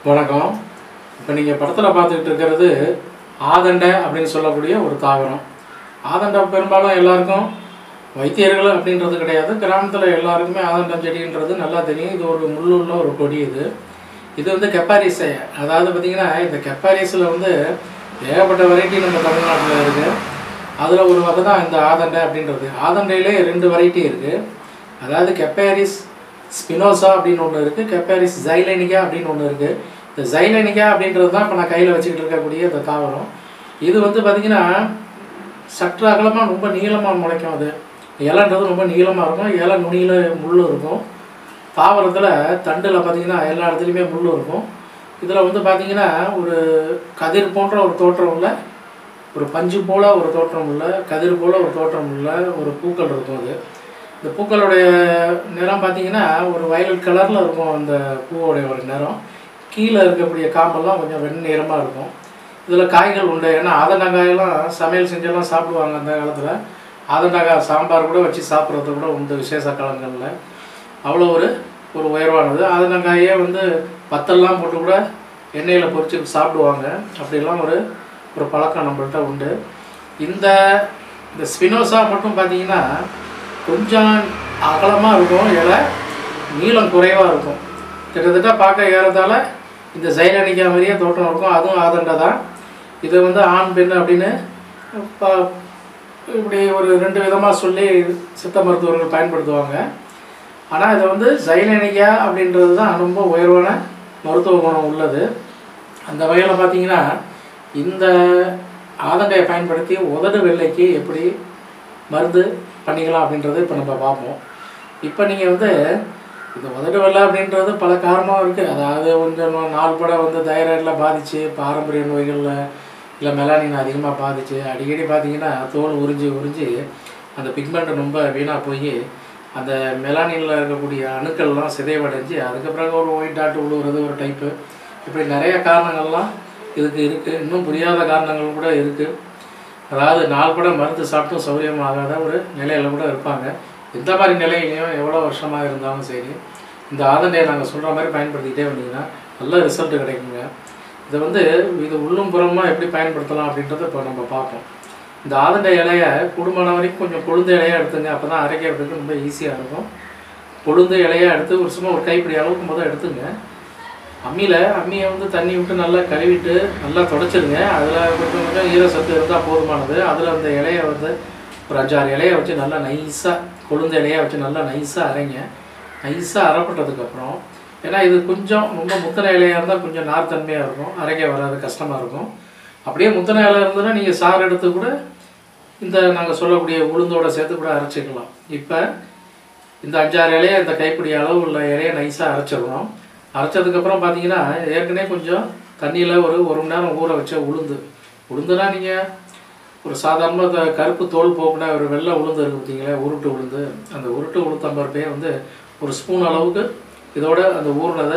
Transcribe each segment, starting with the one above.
வணக்கம் இப்போ நீங்கள் படத்தில் பார்த்துக்கிட்டு இருக்கிறது ஆதண்டை அப்படின்னு சொல்லக்கூடிய ஒரு தாவரம் ஆதண்டை பெரும்பாலும் எல்லாருக்கும் வைத்தியர்கள் அப்படின்றது கிடையாது கிராமத்தில் எல்லாருக்குமே ஆதண்டம் செடின்றது நல்லா தெரியும் இது ஒரு முள்ளுள்ள ஒரு கொடி இது இது வந்து கெப்பாரிஸை அதாவது பார்த்திங்கன்னா இந்த கெப்பாரிஸில் வந்து ஏகப்பட்ட வெரைட்டி நம்ம தமிழ்நாட்டில் இருக்குது அதில் ஒரு வகை தான் இந்த ஆதண்டை அப்படின்றது ஆதண்டையிலே ரெண்டு வெரைட்டி இருக்குது அதாவது கெப்பாரிஸ் ஸ்பினோசா அப்படின்னு ஒன்று இருக்குது கெப்பாரிஸ் ஜைலைனிகா அப்படின்னு ஒன்று இருக்குது இந்த ஜைலைனிகா அப்படின்றது தான் இப்போ நான் கையில் வச்சுக்கிட்டு இருக்கக்கூடிய இந்த தாவரம் இது வந்து பார்த்திங்கன்னா சற்று அகலமாக ரொம்ப நீளமாக முளைக்கும் அது இலைன்றது ரொம்ப நீளமாக இருக்கும் இலை நுனியில் முள் இருக்கும் தாவரத்தில் தண்டில் பார்த்திங்கன்னா எல்லா இடத்துலையுமே முள் இருக்கும் இதில் வந்து பார்த்திங்கன்னா ஒரு கதிர் போன்ற ஒரு தோற்றம் உள்ள ஒரு பஞ்சு போல ஒரு தோற்றம் உள்ள கதிர் போல ஒரு தோற்றம் உள்ள ஒரு பூக்கள் இருக்கும் அது இந்த பூக்களுடைய நிறம் பார்த்தீங்கன்னா ஒரு வயலட் கலரில் இருக்கும் அந்த பூவோடைய ஒரு நிறம் கீழே இருக்கக்கூடிய காம்பெல்லாம் கொஞ்சம் வெண்ணிறமாக இருக்கும் இதில் காய்கள் உண்டு ஏன்னா ஆதண்டங்காயெல்லாம் சமையல் செஞ்செல்லாம் சாப்பிடுவாங்க அந்த காலத்தில் ஆதண்டங்காய் சாம்பார் கூட வச்சு சாப்பிட்றது கூட உண்டு விசேஷ காலங்களில் அவ்வளோ ஒரு ஒரு உயர்வானது ஆதண்டங்காயே வந்து பத்தெல்லாம் போட்டு கூட எண்ணெயில் பொரிச்சு சாப்பிடுவாங்க அப்படிலாம் ஒரு ஒரு பழக்கம் நம்மள்ட்ட உண்டு இந்த இந்த ஸ்பினோசா மட்டும் பார்த்தீங்கன்னா கொஞ்சம் அகலமாக இருக்கும் இலை நீளம் குறைவாக இருக்கும் கிட்டத்தட்ட பார்க்க ஏறதால இந்த ஜைலனிக்கா மாதிரியே தோட்டம் இருக்கும் அதுவும் ஆதண்டை தான் இதை வந்து ஆண் பெண் அப்படின்னு ப- இப்படி ஒரு ரெண்டு விதமாக சொல்லி சித்த மருத்துவர்கள் பயன்படுத்துவாங்க ஆனால் இதை வந்து ஜைலனிக்கா அப்படின்றது தான் ரொம்ப உயர்வான மருத்துவ குணம் உள்ளது அந்த வகையில் பார்த்தீங்கன்னா இந்த ஆதங்காயை பயன்படுத்தி உதடு வெள்ளைக்கு எப்படி மருந்து பண்ணிக்கலாம் அப்படின்றத இப்போ நம்ம பார்ப்போம் இப்போ நீங்கள் வந்து இந்த உதடு வெள்ளை அப்படின்றது பல காரணம் இருக்குது அதாவது கொஞ்சம் நாள் பட வந்து தைராய்டில் பாதிச்சு பாரம்பரிய நோய்களில் இல்லை மெலானின் அதிகமாக பாதிச்சு அடிக்கடி பார்த்தீங்கன்னா தோல் உறிஞ்சி உறிஞ்சி அந்த பிக்மெண்ட் ரொம்ப வீணாக போய் அந்த மெலானினில் இருக்கக்கூடிய அணுக்கள்லாம் சிதைவடைஞ்சு அதுக்கப்புறம் ஒரு ஒயிட் டாட் விழுவுறது ஒரு டைப்பு இப்படி நிறைய காரணங்கள்லாம் இதுக்கு இருக்குது இன்னும் புரியாத காரணங்கள் கூட இருக்குது அதாவது நாள் கூட மருந்து சாப்பிட்டும் சௌகரியமாகாத ஒரு நிலையில கூட இருப்பாங்க எந்த மாதிரி நிலையிலையும் எவ்வளோ வருஷமாக இருந்தாலும் சரி இந்த ஆதண்டையை நாங்கள் சொல்கிற மாதிரி பயன்படுத்திக்கிட்டே வந்தீங்கன்னா நல்ல ரிசல்ட் கிடைக்குங்க இதை வந்து இது உள்ளும் புறமாக எப்படி பயன்படுத்தலாம் அப்படின்றத இப்போ நம்ம பார்ப்போம் இந்த ஆதண்டை இலையை குடும்பமான வரைக்கும் கொஞ்சம் கொழுந்த இலையாக எடுத்துங்க அப்போ தான் அரைக்கிறதுக்கு ரொம்ப ஈஸியாக இருக்கும் கொழுந்த இலையை எடுத்து ஒரு சும்மா ஒரு கைப்பிடி அளவுக்கு முதல் எடுத்துங்க அம்மியில் அம்மியை வந்து தண்ணி விட்டு நல்லா கழுவிட்டு நல்லா தொடச்சிடுங்க அதில் கொஞ்சம் கொஞ்சம் ஈர சத்து இருந்தால் போதுமானது அதில் அந்த இலையை வந்து ஒரு அஞ்சாறு இலையை வச்சு நல்லா நைஸாக கொழுந்த இலையை வச்சு நல்லா நைஸாக அரைங்க நைஸாக அரைப்பட்டதுக்கப்புறம் ஏன்னா இது கொஞ்சம் ரொம்ப முத்தனை இலையாக இருந்தால் கொஞ்சம் நார்த்தன்மையாக இருக்கும் அரைக்க வராது கஷ்டமாக இருக்கும் அப்படியே முத்தனை இலை இருந்ததுன்னா நீங்கள் சாறு எடுத்து கூட இந்த நாங்கள் சொல்லக்கூடிய உளுந்தோட சேர்த்து கூட அரைச்சிக்கலாம் இப்போ இந்த அஞ்சாறு இலையை இந்த கைப்பிடி அளவு உள்ள இலையை நைஸாக அரைச்சிடணும் அரைச்சதுக்கப்புறம் பார்த்தீங்கன்னா ஏற்கனவே கொஞ்சம் தண்ணியில் ஒரு ஒரு மணி நேரம் ஊற வச்ச உளுந்து உளுந்துனா நீங்கள் ஒரு சாதாரண க- கருப்பு தோல் போக்குன ஒரு வெள்ளை உளுந்து இருக்குது பார்த்தீங்களா உருட்டு உளுந்து அந்த உருட்டு உளுத்தம்பருப்பையே வந்து ஒரு ஸ்பூன் அளவுக்கு இதோட அந்த ஊறினதை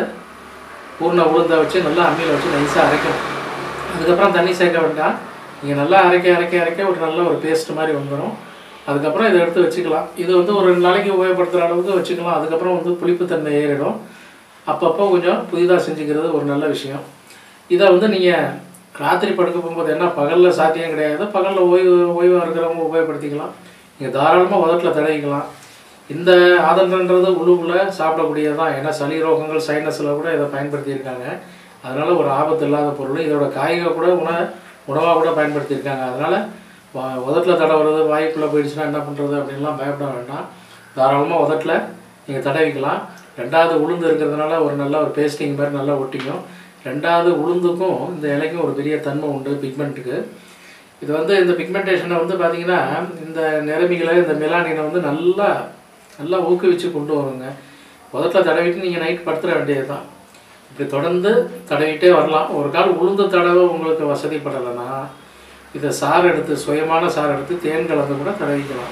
ஊறின உளுந்தை வச்சு நல்லா அம்மியில் வச்சு நைஸாக அரைக்கணும் அதுக்கப்புறம் தண்ணி சேர்க்க வேண்டாம் நீங்கள் நல்லா அரைக்க அரைக்க அரைக்க ஒரு நல்ல ஒரு பேஸ்ட் மாதிரி வந்துடும் அதுக்கப்புறம் இதை எடுத்து வச்சுக்கலாம் இது வந்து ஒரு ரெண்டு நாளைக்கு உபயோகப்படுத்துகிற அளவுக்கு வச்சுக்கலாம் அதுக்கப்புறம் வந்து புளிப்புத்தன்மை ஏறிடும் அப்பப்போ கொஞ்சம் புதிதாக செஞ்சுக்கிறது ஒரு நல்ல விஷயம் இதை வந்து நீங்கள் ராத்திரி படுக்க போகும்போது என்ன பகலில் சாத்தியம் கிடையாது பகலில் ஓய்வு ஓய்வாக இருக்கிறவங்க உபயோகப்படுத்திக்கலாம் நீங்கள் தாராளமாக உதட்டில் தடவிக்கலாம் இந்த ஆதன்றன்றது உள்ளுக்குள்ளே சாப்பிடக்கூடியது தான் ஏன்னா சளி ரோகங்கள் சைனஸில் கூட இதை பயன்படுத்தியிருக்காங்க அதனால் ஒரு ஆபத்து இல்லாத பொருள் இதோட காய்கள் கூட உண உணவாக கூட பயன்படுத்தியிருக்காங்க அதனால் உதட்டில் தடவுறது வாய்க்குள்ளே போயிடுச்சுன்னா என்ன பண்ணுறது அப்படின்லாம் பயப்பட வேண்டாம் தாராளமாக உதட்டில் நீங்கள் தடவிக்கலாம் ரெண்டாவது உளுந்து இருக்கிறதுனால ஒரு நல்ல ஒரு பேஸ்டிங் மாதிரி நல்லா ஒட்டிக்கும் ரெண்டாவது உளுந்துக்கும் இந்த இலைக்கும் ஒரு பெரிய தன்மை உண்டு பிக்மெண்ட்டுக்கு இது வந்து இந்த பிக்மெண்டேஷனை வந்து பார்த்தீங்கன்னா இந்த நிறமிகளை இந்த மெலானினை வந்து நல்லா நல்லா ஊக்குவிச்சு கொண்டு வருங்க உதட்டில் தடவிட்டு நீங்கள் நைட் படுத்துற வேண்டியது தான் இப்படி தொடர்ந்து தடவிட்டே வரலாம் ஒரு கால் உளுந்து தடவை உங்களுக்கு வசதிப்படலைன்னா இதை சாறு எடுத்து சுயமான சாறு எடுத்து தேன் கலந்து கூட தடவிக்கலாம்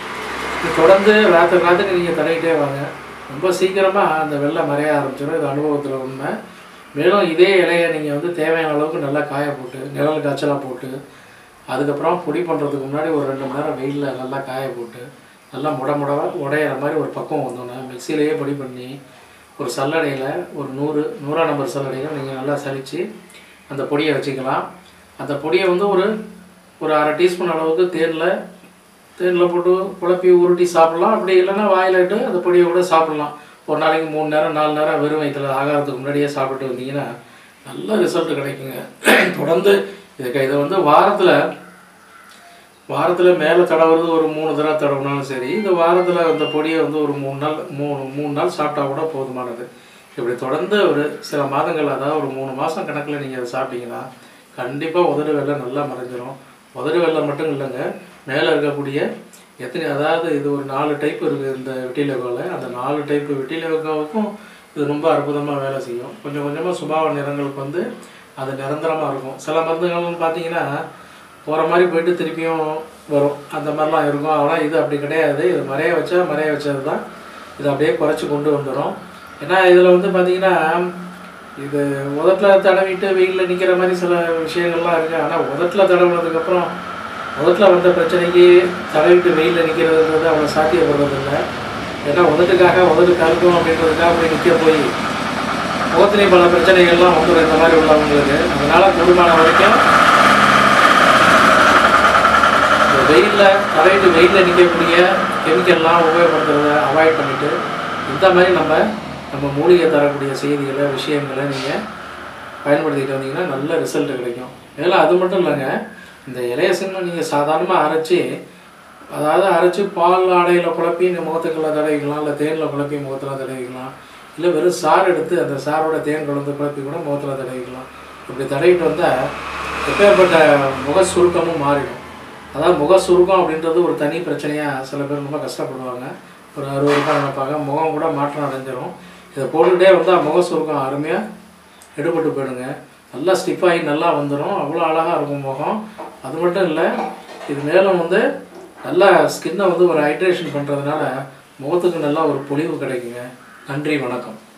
இது தொடர்ந்து ராத்திரி ராத்திரி நீங்கள் தடவிட்டே வாங்க ரொம்ப சீக்கிரமாக அந்த வெள்ளை மறைய ஆரம்பிச்சிடும் இது அனுபவத்தில் உண்மை மேலும் இதே இலையை நீங்கள் வந்து தேவையான அளவுக்கு நல்லா காய போட்டு நிழல் காய்ச்சலாக போட்டு அதுக்கப்புறம் பொடி பண்ணுறதுக்கு முன்னாடி ஒரு ரெண்டு மணி நேரம் வெயிலில் நல்லா காய போட்டு நல்லா முட முடவா உடையிற மாதிரி ஒரு பக்குவம் வந்தோன்னே மிக்சியிலேயே பொடி பண்ணி ஒரு சல்லடையில் ஒரு நூறு நூறாம் நம்பர் சல்லடையில் நீங்கள் நல்லா சலித்து அந்த பொடியை வச்சுக்கலாம் அந்த பொடியை வந்து ஒரு ஒரு அரை டீஸ்பூன் அளவுக்கு தேனில் தேனில் போட்டு குழப்பி உருட்டி சாப்பிட்லாம் அப்படி இல்லைன்னா வாயில் இட்டு அந்த பொடியை கூட சாப்பிட்லாம் ஒரு நாளைக்கு மூணு நேரம் நாலு நேரம் வெறும் வயிற்றுல ஆகாரத்துக்கு முன்னாடியே சாப்பிட்டு வந்தீங்கன்னா நல்ல ரிசல்ட் கிடைக்குங்க தொடர்ந்து இதுக்கு இதை வந்து வாரத்தில் வாரத்தில் மேலே தடவுறது ஒரு மூணு தடவை தடவுனாலும் சரி இந்த வாரத்தில் அந்த பொடியை வந்து ஒரு மூணு நாள் மூணு மூணு நாள் சாப்பிட்டா கூட போதுமானது இப்படி தொடர்ந்து ஒரு சில மாதங்கள் அதாவது ஒரு மூணு மாதம் கணக்கில் நீங்கள் அதை சாப்பிட்டீங்கன்னா கண்டிப்பாக உதடு வெள்ளை நல்லா மறைஞ்சிரும் உதடு வெள்ளை மட்டும் இல்லைங்க மேலே இருக்கக்கூடிய எத்தனை அதாவது இது ஒரு நாலு டைப் இருக்குது இந்த வெட்டிலேகாவில் அந்த நாலு டைப்பு வெட்டிலேகாவுக்கும் இது ரொம்ப அற்புதமாக வேலை செய்யும் கொஞ்சம் கொஞ்சமாக சுபாவ நிறங்களுக்கு வந்து அது நிரந்தரமாக இருக்கும் சில மருந்துகள்னு பார்த்தீங்கன்னா போகிற மாதிரி போயிட்டு திருப்பியும் வரும் அந்த மாதிரிலாம் இருக்கும் ஆனால் இது அப்படி கிடையாது இது மறைய வச்சா மறைய வச்சது தான் இது அப்படியே குறைச்சி கொண்டு வந்துடும் ஏன்னா இதில் வந்து பார்த்தீங்கன்னா இது உதட்டில் தடவிட்டு வெயிலில் நிற்கிற மாதிரி சில விஷயங்கள்லாம் இருக்குது ஆனால் உதட்டில் தடவுனதுக்கப்புறம் உதட்டில் வந்த பிரச்சனைக்கு தடவிட்டு வெயிலில் நிற்கிறதுன்றது அவ்வளோ சாத்தியப்படுறதில்லை ஏன்னா உதட்டுக்காக உதட்டு கருக்கும் அப்படின்றதுக்காக போய் நிற்க போய் முகத்திலே பல பிரச்சனைகள்லாம் வந்துடும் இந்த மாதிரி உள்ளவங்களுக்கு அதனால் கூடுமான வரைக்கும் இந்த வெயிலில் தடவிட்டு வெயிலில் நிற்கக்கூடிய கெமிக்கல்லாம் உபயோகப்படுத்துறத அவாய்ட் பண்ணிவிட்டு இந்த மாதிரி நம்ம நம்ம மூலிகை தரக்கூடிய செய்திகளை விஷயங்களை நீங்கள் பயன்படுத்திட்டு வந்தீங்கன்னா நல்ல ரிசல்ட் கிடைக்கும் இதெல்லாம் அது மட்டும் இல்லைங்க இந்த இலைய சின்ன நீங்கள் சாதாரணமாக அரைச்சி அதாவது அரைச்சி பால் ஆடையில் குழப்பி இந்த முகத்துக்குள்ள தடவிக்கலாம் இல்லை தேனில் குழப்பி முகத்தில் தடவிக்கலாம் இல்லை வெறும் சாறு எடுத்து அந்த சாரோட தேன் கலந்து குழப்பி கூட முகத்தில் தடவிக்கலாம் இப்படி தடவிட்டு வந்தால் எப்பேற்பட்ட முக சுருக்கமும் மாறிடும் அதாவது முக சுருக்கம் அப்படின்றது ஒரு தனி பிரச்சனையாக சில பேர் ரொம்ப கஷ்டப்படுவாங்க ஒரு அறுபது ரூபாய் நினைப்பாங்க முகம் கூட மாற்றம் அடைஞ்சிரும் இதை போட்டுக்கிட்டே வந்தால் முக சுருக்கம் அருமையாக எடுபட்டு போயிடுங்க நல்லா ஸ்டிஃபாகி நல்லா வந்துடும் அவ்வளோ அழகாக இருக்கும் முகம் அது மட்டும் இல்லை இது மேலும் வந்து நல்லா ஸ்கின்னை வந்து ஒரு ஹைட்ரேஷன் பண்ணுறதுனால முகத்துக்கு நல்லா ஒரு பொலிவு கிடைக்குங்க நன்றி வணக்கம்